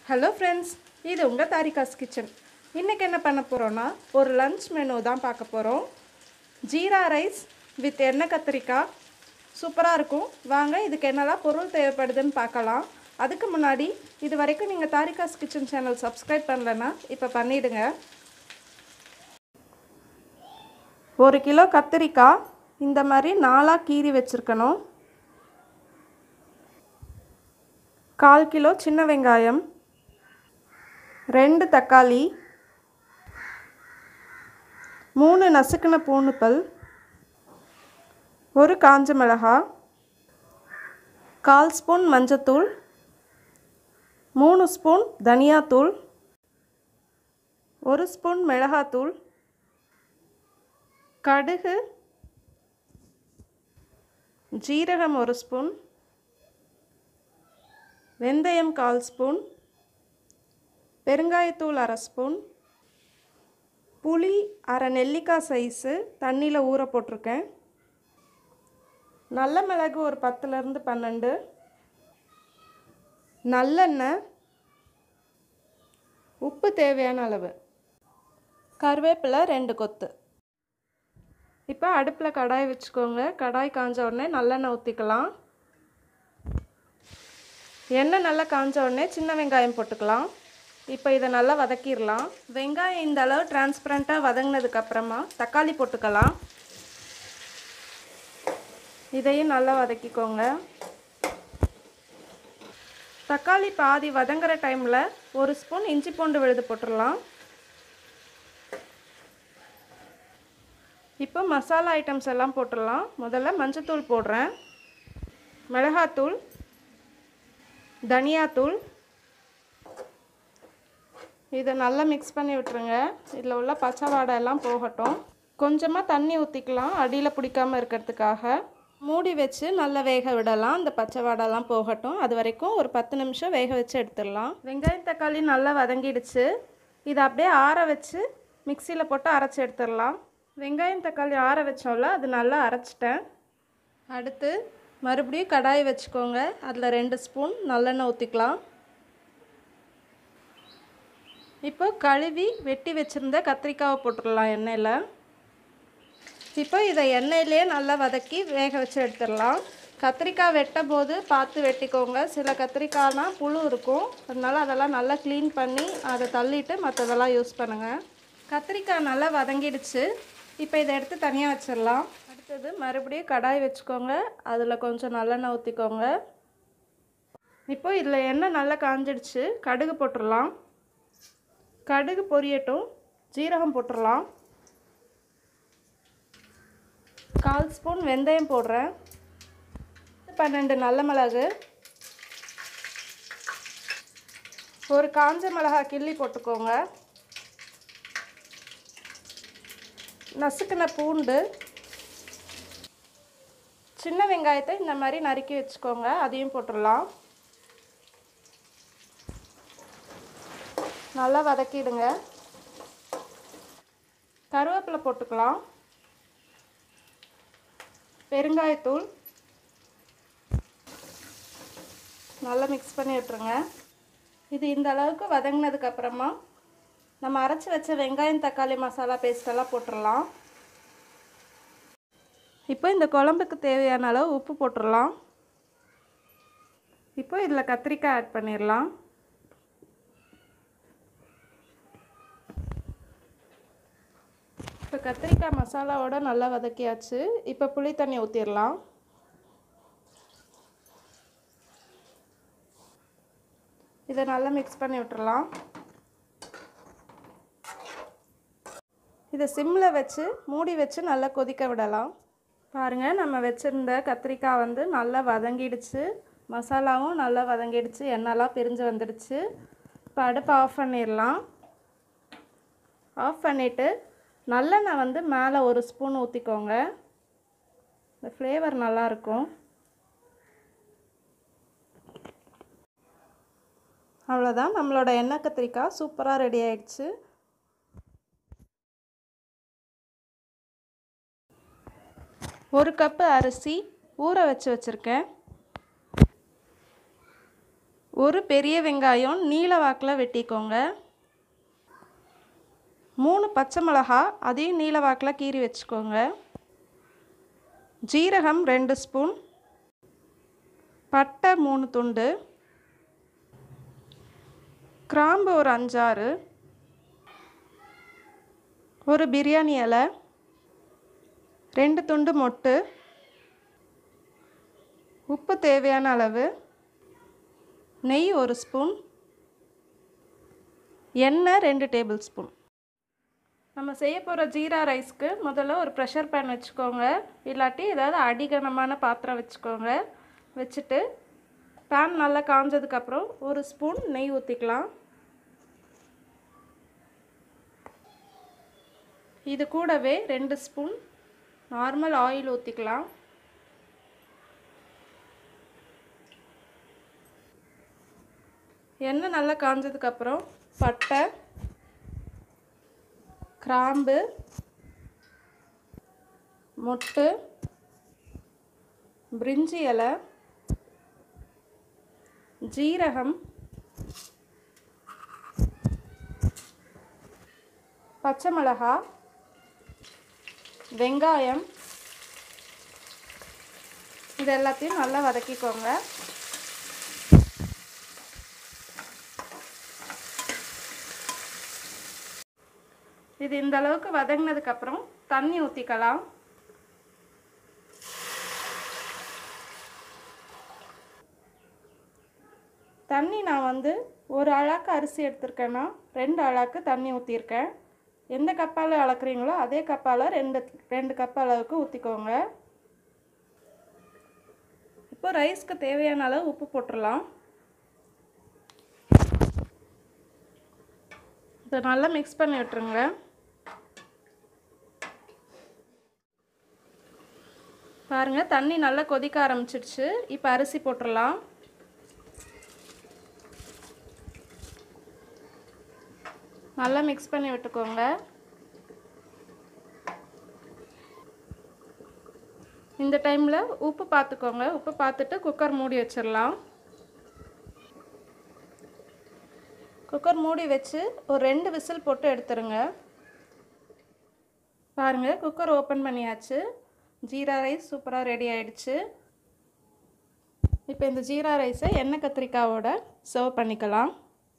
hello friends இது உங்கள் தாரிகாஸ் kitchen இன்றைக்கி என்ன பண்ண போகிறோன்னா ஒரு லன்ச் மெனு தான் பார்க்க போகிறோம் ஜீரா ரைஸ் வித் எண்ணெய் கத்திரிக்காய் சூப்பராக இருக்கும் வாங்க இதுக்கு என்னெல்லாம் பொருள் தேவைப்படுதுன்னு பார்க்கலாம் அதுக்கு முன்னாடி இது வரைக்கும் நீங்கள் தாரிகாஸ் கிச்சன் சேனல் சப்ஸ்கிரைப் பண்ணலைன்னா இப்போ பண்ணிவிடுங்க ஒரு கிலோ கத்திரிக்காய் இந்த மாதிரி நாலாக கீறி வச்சுருக்கணும் கால் கிலோ சின்ன வெங்காயம் ரெண்டு தக்காளி மூணு நசுக்கின பூண்டுப்பல் ஒரு காஞ்ச மிளகாய் கால் ஸ்பூன் மஞ்சத்தூள் மூணு ஸ்பூன் தனியாத்தூள் ஒரு ஸ்பூன் மிளகாத்தூள் கடுகு ஜீரகம் ஒரு ஸ்பூன் வெந்தயம் கால் ஸ்பூன் பெருங்காயத்தூள் அரை ஸ்பூன் புளி அரை நெல்லிக்காய் சைஸு தண்ணியில் ஊற போட்டிருக்கேன் நல்ல மிளகு ஒரு பத்துலேருந்து பன்னெண்டு நல்லெண்ணெய் உப்பு தேவையான அளவு கருவேப்பிலை ரெண்டு கொத்து இப்போ அடுப்பில் கடாய் வச்சுக்கோங்க கடாய் காஞ்ச உடனே நல்லெண்ணெய் ஊற்றிக்கலாம் எண்ணெய் நல்லா காஞ்ச உடனே சின்ன வெங்காயம் போட்டுக்கலாம் இப்போ இதை நல்லா வதக்கிடலாம் வெங்காயம் இந்த அளவு டிரான்ஸ்பரண்ட்டாக வதங்கினதுக்கப்புறமா தக்காளி போட்டுக்கலாம் இதையும் நல்லா வதக்கிக்கோங்க தக்காளி பாதி வதங்குற டைமில் ஒரு ஸ்பூன் இஞ்சி பூண்டு விழுது போட்டுடலாம் இப்போ மசாலா ஐட்டம்ஸ் எல்லாம் போட்டுடலாம் முதல்ல மஞ்சத்தூள் போடுறேன் மிளகாத்தூள் தனியாத்தூள் இதை நல்லா மிக்ஸ் பண்ணி விட்டுருங்க இதில் உள்ள பச்சை வாடை எல்லாம் போகட்டும் கொஞ்சமாக தண்ணி ஊற்றிக்கலாம் அடியில் பிடிக்காமல் இருக்கிறதுக்காக மூடி வச்சு நல்லா வேக விடலாம் இந்த பச்சை வாடெல்லாம் போகட்டும் அது வரைக்கும் ஒரு பத்து நிமிஷம் வேக வச்சு எடுத்துடலாம் வெங்காயம் தக்காளி நல்லா வதங்கிடுச்சு இதை அப்படியே ஆற வச்சு மிக்சியில் போட்டு அரைச்சி எடுத்துடலாம் வெங்காயம் தக்காளி ஆற வச்சோம்ல அது நல்லா அரைச்சிட்டேன் அடுத்து மறுபடியும் கடாய் வச்சுக்கோங்க அதில் ரெண்டு ஸ்பூன் நல்லெண்ணெய் ஊற்றிக்கலாம் இப்போ கழுவி வெட்டி வச்சுருந்த கத்திரிக்காவை போட்டுடலாம் எண்ணெயில் இப்போ இதை எண்ணெயிலே நல்லா வதக்கி வேக வச்சு எடுத்துடலாம் கத்திரிக்காய் வெட்டும் போது பார்த்து வெட்டிக்கோங்க சில கத்திரிக்காய்னா புழு இருக்கும் அதனால் அதெல்லாம் நல்லா க்ளீன் பண்ணி அதை தள்ளிட்டு மற்றதெல்லாம் யூஸ் பண்ணுங்கள் கத்திரிக்காய் நல்லா வதங்கிடுச்சு இப்போ இதை எடுத்து தனியாக வச்சிடலாம் அடுத்தது மறுபடியும் கடாய் வச்சுக்கோங்க அதில் கொஞ்சம் நல்லெண்ணெய் ஊற்றிக்கோங்க இப்போ இதில் எண்ணெய் நல்லா காஞ்சிடுச்சு கடுகு போட்டுடலாம் கடுகு பொரியட்டும் ஜீரகம் போட்டுடலாம் கால் ஸ்பூன் வெந்தயம் போடுறேன் பன்னெண்டு நல்ல மிளகு ஒரு காஞ்ச மிளகாய் கிள்ளி போட்டுக்கோங்க நசுக்கின பூண்டு சின்ன வெங்காயத்தை இந்த மாதிரி நறுக்கி வச்சுக்கோங்க அதையும் போட்டுடலாம் நல்லா வதக்கிடுங்க கருவேப்பிலை போட்டுக்கலாம் பெருங்காயத்தூள் நல்லா மிக்ஸ் பண்ணி விட்டுருங்க இது இந்த அளவுக்கு வதங்கினதுக்கப்புறமா நம்ம அரைச்சி வச்ச வெங்காயம் தக்காளி மசாலா பேஸ்டெல்லாம் போட்டுடலாம் இப்போ இந்த குழம்புக்கு தேவையான அளவு உப்பு போட்டுடலாம் இப்போ இதில் கத்திரிக்காய் ஆட் பண்ணிடலாம் இப்போ கத்திரிக்காய் மசாலாவோட நல்லா வதக்கியாச்சு இப்போ புளி தண்ணி ஊற்றிடலாம் இதை நல்லா மிக்ஸ் பண்ணி விட்டுறலாம் இதை சிம்மில் வச்சு மூடி வச்சு நல்லா கொதிக்க விடலாம் பாருங்கள் நம்ம வச்சுருந்த கத்திரிக்காய் வந்து நல்லா வதங்கிடுச்சு மசாலாவும் நல்லா வதங்கிடுச்சு எண்ணெய்லாம் பிரிஞ்சு வந்துடுச்சு இப்போ அடுப்பை ஆஃப் பண்ணிடலாம் ஆஃப் பண்ணிவிட்டு நல்லெண்ணெய் வந்து மேலே ஒரு ஸ்பூன் ஊற்றிக்கோங்க இந்த ஃப்ளேவர் நல்லாயிருக்கும் அவ்வளோதான் நம்மளோட எண்ணெய் கத்திரிக்காய் சூப்பராக ரெடி ஆயிடுச்சு ஒரு கப்பு அரிசி ஊற வச்சு வச்சுருக்கேன் ஒரு பெரிய வெங்காயம் நீல வாக்கில் வெட்டிக்கோங்க மூணு பச்சை மிளகா அதையும் நீல வாக்கில் கீறி வச்சுக்கோங்க ஜீரகம் ரெண்டு ஸ்பூன் பட்டை மூணு துண்டு கிராம்பு ஒரு அஞ்சாறு ஒரு பிரியாணி இலை ரெண்டு துண்டு மொட்டு உப்பு தேவையான அளவு நெய் ஒரு ஸ்பூன் எண்ணெய் ரெண்டு டேபிள் ஸ்பூன் நம்ம செய்ய போகிற ஜீரா ரைஸ்க்கு முதல்ல ஒரு ப்ரெஷர் பேன் வச்சுக்கோங்க இல்லாட்டி ஏதாவது அடிகனமான பாத்திரம் வச்சுக்கோங்க வச்சுட்டு பேன் நல்லா காஞ்சதுக்கப்புறம் ஒரு ஸ்பூன் நெய் ஊற்றிக்கலாம் இது கூடவே ரெண்டு ஸ்பூன் நார்மல் ஆயில் ஊற்றிக்கலாம் எண்ணெய் நல்லா காஞ்சதுக்கப்புறம் பட்டை கிராம்பு மொட்டு பிரிஞ்சி இலை ஜீரகம் பச்சை மிளகா வெங்காயம் இது எல்லாத்தையும் நல்லா வதக்கிக்கோங்க இது இந்த அளவுக்கு வதங்கினதுக்கப்புறம் தண்ணி ஊற்றிக்கலாம் தண்ணி நான் வந்து ஒரு அழாக்கு அரிசி எடுத்திருக்கேன்னா ரெண்டு அழாக்கு தண்ணி ஊற்றிருக்கேன் எந்த கப்பால் அளக்குறீங்களோ அதே கப்பால் ரெண்டு ரெண்டு கப் அளவுக்கு ஊற்றிக்கோங்க இப்போ ரைஸ்க்கு தேவையான அளவு உப்பு போட்டுடலாம் இதை நல்லா மிக்ஸ் பண்ணி விட்டுருங்க பாருங்கள் தண்ணி நல்லா கொதிக்க ஆரம்பிச்சிடுச்சு இப்போ அரிசி போட்டுடலாம் நல்லா மிக்ஸ் பண்ணி விட்டுக்கோங்க இந்த டைமில் உப்பு பார்த்துக்கோங்க உப்பு பார்த்துட்டு குக்கர் மூடி வச்சிடலாம் குக்கர் மூடி வச்சு ஒரு ரெண்டு விசில் போட்டு எடுத்துருங்க பாருங்கள் குக்கர் ஓப்பன் பண்ணியாச்சு ஜீரா ரைஸ் சூப்பராக ரெடி ஆயிடுச்சு இப்போ இந்த ஜீரா ரைஸை எண்ணெய் கத்திரிக்காவோட சர்வ் பண்ணிக்கலாம்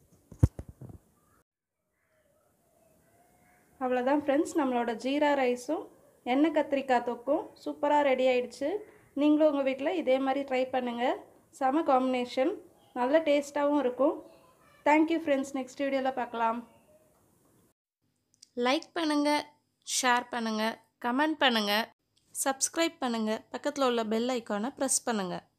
அவ்வளோதான் ஃப்ரெண்ட்ஸ் நம்மளோட ஜீரா ரைஸும் எண்ணெய் கத்திரிக்காய் தொக்கும் சூப்பராக ரெடி ஆயிடுச்சு நீங்களும் உங்கள் வீட்டில் இதே மாதிரி ட்ரை பண்ணுங்கள் செம காம்பினேஷன் நல்ல டேஸ்ட்டாகவும் இருக்கும் தேங்க்யூ ஃப்ரெண்ட்ஸ் நெக்ஸ்ட் வீடியோவில் பார்க்கலாம் லைக் பண்ணுங்கள் ஷேர் பண்ணுங்கள் கமெண்ட் பண்ணுங்கள் சப்ஸ்கிரைப் பண்ணுங்கள் பக்கத்தில் உள்ள பெல் ஐக்கானை ப்ரெஸ் பண்ணுங்கள்